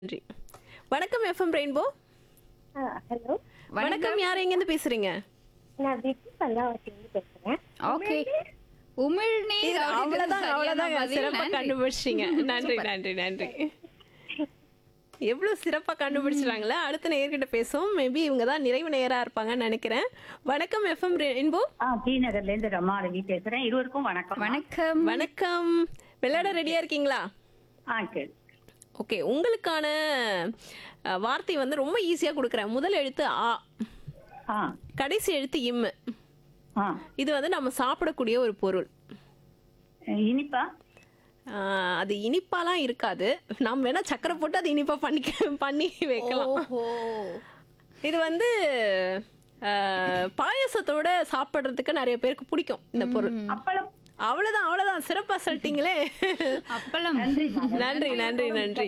நன்றி வணக்கம் FM rainbow hello வணக்கம் யார் எங்கேருந்து பேசுறீங்க நான் விக்கி பல்லாவட்டிலிருந்து பேசுறேன் ஓகே உமிழ்நீர் இது அவ்வளவுதான் அவ்வளவுதான் சிறப்பா கண்டுபிடிச்சு கண்டுபிடிச்சிட்டீங்க நன்றி நன்றி நன்றி எவ்வளவு சிறப்பா கண்டுபிடிச்சிட்டாங்களே அடுத்த நேயர்கிட்ட பேசுவோம் மேபி இவங்க தான் நிறைவு நேயரா இருப்பாங்கன்னு நினைக்கிறேன் வணக்கம் எஃப்எம் ரெயின்போ ஆ டி நகர்ல இருந்து ரமா ரவி பேசுறேன் இருவருக்கும் வணக்கம் வணக்கம் வணக்கம் விளையாட ரெடியா இருக்கீங்களா ஆ சரி ஓகே உங்களுக்கான அஹ், வார்த்தை வந்து ரொம்ப ஈஸியா கொடுக்குறேன் முதல் எழுத்து ஆ ஆ கடைசி எழுத்து இம்மு ஆ இது வந்து நம்ம சாப்பிடக்கூடிய ஒரு பொருள் இனிப்பா ஆஹ் அது இனிப்பாலாம் இருக்காது நாம் வேணா சக்கரை போட்டு அது இனிப்பா பண்ணிக்க பண்ணி வைக்கலாம் ஓஹோ இது வந்து ஆஹ், பாயாசத்தோட சாப்பிடுறதுக்கு நிறைய பேருக்கு பிடிக்கும் இந்த பொருள் அப்பளம் அவ்வளவுதான் அவ்வளவுதான் சிறப்பா சொல்லிட்டீங்களே அப்பளம் நன்றி நன்றி நன்றி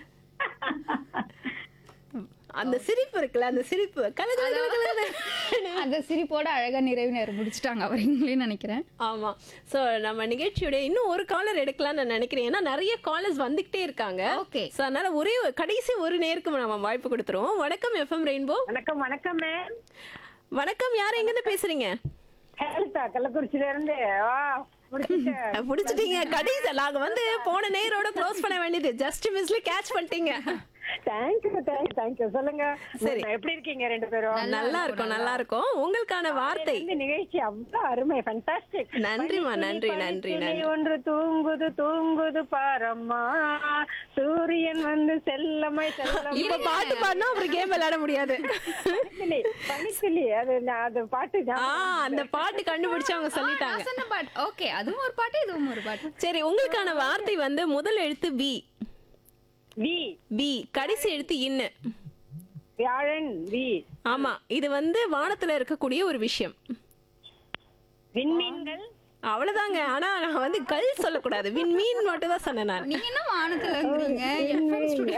அந்த சிரிப்பு இருக்குல்ல அந்த சிரிப்பு கல கல கல கலன்னு. அந்த சிரிப்போட அழகா நிறைவு நேரம் முடிச்சிட்டாங்க அவங்களே நினைக்கிறேன் ஆமா சோ நம்ம நிகழ்ச்சியோட இன்னும் ஒரு காலர் எடுக்கலாம்னு நான் நினைக்கிறேன் ஏன்னா நிறைய காலர்ஸ் வந்துகிட்டே இருக்காங்க Okay. சோ அதனால ஒரே ஒரு- கடைசி ஒரு நேருக்கு நம்ம வாய்ப்பு கொடுத்துருவோம் வணக்கம் எஃப்எம் ரெயின்போ வணக்கம் வணக்கம் மேம் வணக்கம் யார் எங்க இருந்து பேசுறீங்க ஹேலிதா கள்ளக்குறிச்சியில இருந்து வா முடிச்சுட்டேன் புடிச்சிட்டீங்க கடைசி நாங்க வந்து போன நேரோட க்ளோஸ் பண்ண வேண்டியது ஜஸ்ட் மிஸ்ல கேட்ச் பண்ணிட்டீங்க தேங்க்யூ தேங்க்யூ தேங்க்யூ சொல்லுங்க சரி. எப்படி இருக்கீங்க ரெண்டு பேரும் நல்லா இருக்கும் நல்லா இருக்கும் உங்களுக்கான வார்த்தை இந்த நிகழ்ச்சி அவ்வளவு அருமை ஃபண்டாஸ்டிக் நன்றிம்மா, நன்றி, நன்றி, நன்றி. ஒன்று தூங்குது தூங்குது பாரம்மா சூரியன் வந்து செல்லமை செல்லம் இப்ப பாட்டு பாடினா அப்புறம் கேம் விளையாட முடியாது பனித்துளி பனித்துளி அது நான் அது பாட்டு ஆ ஞாபகம் அந்த பாட்டு கண்டுபிடிச்சு அவங்க சொல்லிட்டாங்க நான் சொன்ன பாட்டு ஓகே அதுவும் ஒரு பாட்டு இதுவும் ஒரு பாட்டு சரி உங்களுக்கான வார்த்தை வந்து முதல் எழுத்து பி வி பி கடைசி எழுத்து இன்னு வியாழன் வி ஆமா இது வந்து வானத்துல இருக்கக்கூடிய ஒரு விஷயம் விண்மீன்கள் அவ்வளவுதாங்க ஆனா நான் வந்து கல் சொல்லக்கூடாது வின் மீன் மட்டும் தான் சொன்னேன் நான் நீங்க என்ன வானத்துல இருக்கிறீங்க FM studio.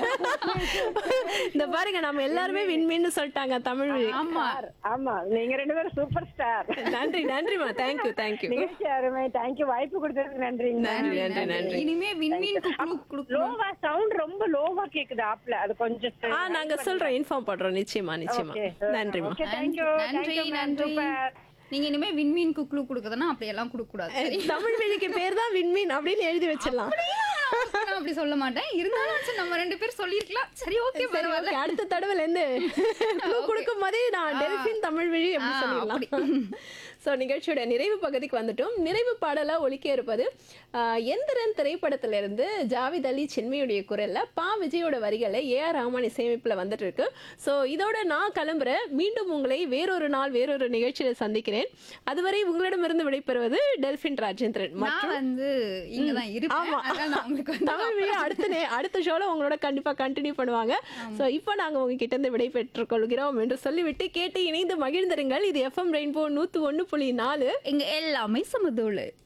இந்த பாருங்க நம்ம எல்லாருமே விண்மீன் சொல்லிட்டாங்க தமிழ் வழி. ஆமா ஆமா நீங்க ரெண்டு பேரும் சூப்பர் ஸ்டார் நன்றி நன்றிமா தேங்க்யூ தேங்க்யூ நிகழ்ச்சி அருமை தேங்க்யூ வாய்ப்பு கொடுத்ததுக்கு நன்றிங்க நன்றி நன்றி நன்றி இனிமே விண்மீன் குழு குழு லோவா சவுண்ட் ரொம்ப லோவா கேக்குது ஆப்ல அது கொஞ்சம் ஆ நாங்க சொல்றோம் இன்ஃபார்ம் பண்றோம் நிச்சயமா நிச்சயமா நன்றிமா ஓகே தேங்க்யூ நன்றி நன்றி நீங்க இனிமே விண்மீன் குழு கொடுக்கறதுனா அப்படி எல்லாம் கொடுக்க கூடாது சரி தமிழ் வழிக்கு பேர் தான் விண்மீன் அப்படின்னு எழுதி வச்சிடலாம் நான் அப்படி சொல்ல மாட்டேன் இருந்தாலும் சரி, நம்ம ரெண்டு பேர் சொல்லிருக்கலாம் சரி ஓகே சரி பரவாயில்ல okay, அடுத்த தடவைல இருந்து clue கொடுக்கும் போதே நான் டெல்பின் தமிழ் வழி அப்படி ஆ, சொல்லிடலாம் சோ நிகழ்ச்சியோட நிறைவு பகுதிக்கு வந்துட்டோம் நிறைவு பாடலா ஒலிக்க இருப்பது ஆஹ், எந்திரன் திரைப்படத்திலிருந்து ஜாவித் அலி சின்மையுடைய குரல்ல பா விஜயோட வரிகளை ஏ ஆர் ரஹ்மான் இசையமைப்புல வந்துட்டு இருக்கு சோ இதோட நான் கிளம்புறேன் மீண்டும் உங்களை வேறொரு நாள் வேறொரு நிகழ்ச்சியில சந்திக்கிறேன் அதுவரை உங்களிடமிருந்து விடைபெறுவது டெல்பின் ராஜேந்திரன் நான் வந்து இங்கதான் இருப்பேன் ஆமா. அதான் நான் உங்களுக்கு வந்து தமிழ் வழி அடுத்த நே- அடுத்த ஷோல உங்களோட கண்டிப்பா கண்டினியூ பண்ணுவாங்க சோ இப்போ நாங்க உங்ககிட்ட இருந்து விடை பெற்றுக் கொள்கிறோம் என்று சொல்லிவிட்டு கேட்டு இணைந்து மகிழ்ந்திருங்கள் இது எஃப்எம் ரெயின்போ நூத்து ஒண்ணு புள்ளி நாலு இங்க எல்லாமே சமதூளு